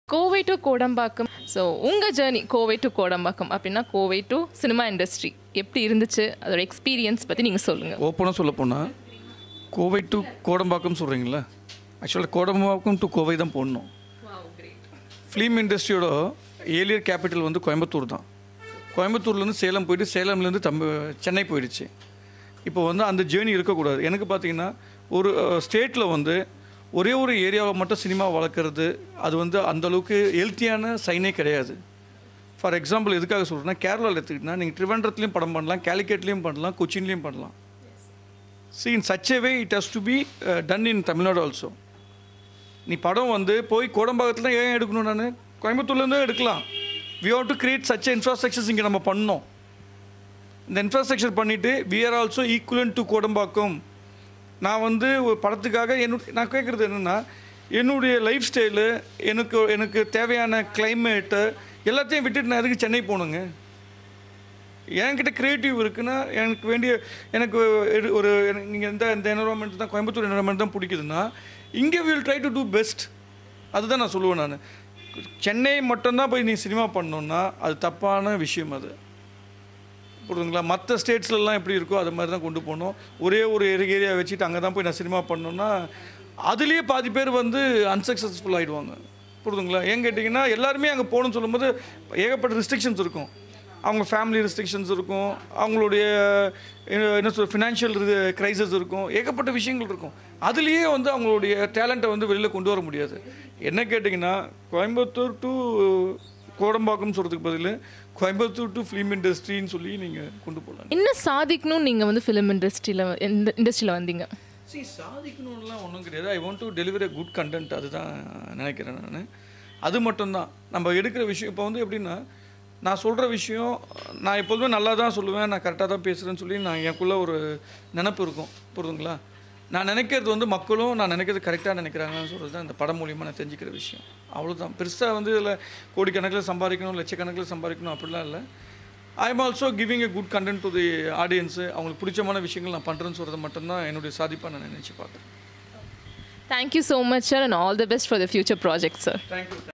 Kovai to Kodambakkam so உங்கள் journey Kovai to Kodambakkam அப்படின்னா Kovai to cinema industry எப்படி இருந்துச்சு அதோட எக்ஸ்பீரியன்ஸ் பற்றி நீங்கள் சொல்லுங்கள் ஓப்பனாக சொல்ல போனால் கோவை டு கோடம்பாக்கம் சொல்கிறீங்களா ஆக்சுவலாக கோடம்பாக்கம் டு கோவை தான் போடணும் ஃபிலிம் இண்டஸ்ட்ரியோட ஏலியர் கேபிட்டல் வந்து கோயம்புத்தூர் தான் கோயம்புத்தூர்லேருந்து சேலம் போயிட்டு சேலம்லேருந்து தம்பி சென்னை போயிடுச்சு இப்போ வந்து அந்த ஜேர்னி இருக்கக்கூடாது எனக்கு பார்த்தீங்கன்னா ஒரு ஸ்டேட்டில் வந்து ஒரே ஒரு ஏரியாவை மட்டும் சினிமா வளர்க்குறது அது வந்து அந்த அளவுக்கு ஹெல்த்தியான சைனே கிடையாது ஃபார் எக்ஸாம்பிள் எதுக்காக சொல்கிறேன்னா கேரளாவில் எடுத்துக்கிட்டிங்கன்னா நீங்கள் ட்ரிவெண்ட்ரத்துலேயும் படம் பண்ணலாம் கேலிக்கேட்லேயும் பண்ணலாம் கொச்சின்லேயும் பண்ணலாம் see in such a way it has to be uh, done in Tamil Nadu also நீ படம் வந்து போய் கோடம்பாக்கத்தில் ஏன் எடுக்கணும் நான் கோயம்புத்தூர்லேருந்து எடுக்கலாம் we have to create such infrastructures இங்கே நம்ம பண்ணோம் இந்த இன்ஃப்ராஸ்ட்ரக்சர் பண்ணிவிட்டு we are also equivalent to Kodambakkam நான் வந்து ஒரு படத்துக்காக என்னு நான் கேட்குறது என்னென்னா என்னுடைய லைஃப் ஸ்டைலு எனக்கு எனக்கு தேவையான கிளைமேட்டு எல்லாத்தையும் விட்டுட்டு நான் எதுக்கு சென்னை போகணுங்க என்கிட்ட க்ரியேட்டிவ் இருக்குன்னா எனக்கு வேண்டிய எனக்கு எடு- ஒரு நீங்கள் இந்த இந்த என்வரான்மெண்ட் தான் கோயம்புத்தூர் என்வரான்மெண்ட் தான் பிடிக்குதுன்னா இங்கே will try to do best அதுதான் நான் சொல்லுவேன் நான் சென்னை மட்டும்தான் போய் நீ சினிமா பண்ணணுன்னா அது தப்பான விஷயம் அது புரியுதுங்களா மற்ற ஸ்டேட்ஸ்லலாம் எப்படி இருக்கோ அது மாதிரி தான் கொண்டு போகணும் ஒரே ஒரு ஏரியா வச்சுட்டு அங்கே தான் போய் நான் சினிமா பண்ணணுன்னா அதுலேயே பாதி பேர் வந்து அன்சக்ஸஸ்ஃபுல் ஆகிடுவாங்க புரியுதுங்களா ஏன் கேட்டிங்கன்னா எல்லாருமே அங்கே போகணும்னு சொல்லும்போது ஏகப்பட்ட ரெஸ்ட்ரிக்ஷன்ஸ் இருக்கும் அவங்க ஃபேமிலி ரெஸ்ட்ரிக்ஷன்ஸ் இருக்கும் அவங்களுடைய என்ன- என்ன சொல் ஃபினான்ஷியல் க்ரைசஸ் இருக்கும் ஏகப்பட்ட விஷயங்கள் இருக்கும் அதுலேயே வந்து அவங்களுடைய டேலண்ட்டை வந்து வெளியில் கொண்டு வர முடியாது என்ன கேட்டிங்கன்னா கோயம்புத்தூர் டு கோடம்பாக்கம் சொல்கிறதுக்கு பதில் கோயம்புத்தூர் டு ஃபிலிம் இண்டஸ்ட்ரின்னு சொல்லி நீங்கள் கொண்டு போகலாம் என்ன சாதிக்கணும்னு நீங்கள் வந்து ஃபிலிம் இண்டஸ்ட்ரியில் இந்த இண்டஸ்ட்ரியில் வந்தீங்க சி சாதிக்கணும்லாம் ஒன்றும் கிடையாது I want to deliver a good content அதுதான் நினைக்கிறேன் நான் அது மட்டும்தான் நம்ம எடுக்கிற விஷயம் இப்போ வந்து எப்படின்னா நான் சொல்கிற விஷயம் நான் எப்போதுமே நல்லா தான் சொல்லுவேன் நான் கரெக்டாக தான் பேசுகிறேன்னு சொல்லி நான் எனக்குள்ளே ஒரு நினப்பு இருக்கும் புரியுதுங்களா நான் நினைக்கிறது வந்து மக்களும் நான் நினைக்கிறது கரெக்டாக நினைக்கிறாங்கன்னு சொல்கிறது தான் இந்த படம் மூலியமாக நான் தெரிஞ்சுக்கிற விஷயம் அவ்வளோதான் பெருசாக வந்து இதில் கோடிக்கணக்கில் சம்பாதிக்கணும் லட்சக்கணக்கில் சம்பாதிக்கணும் அப்படிலாம் இல்லை I am also giving a good content to the audience அவங்களுக்கு பிடிச்சமான விஷயங்கள் நான் பண்ணுறேன்னு சொல்கிறது மட்டும்தான் என்னுடைய சாதிப்பாக நான் நினச்சி பார்க்குறேன் thank you so much sir and all the best for the future project sir thank you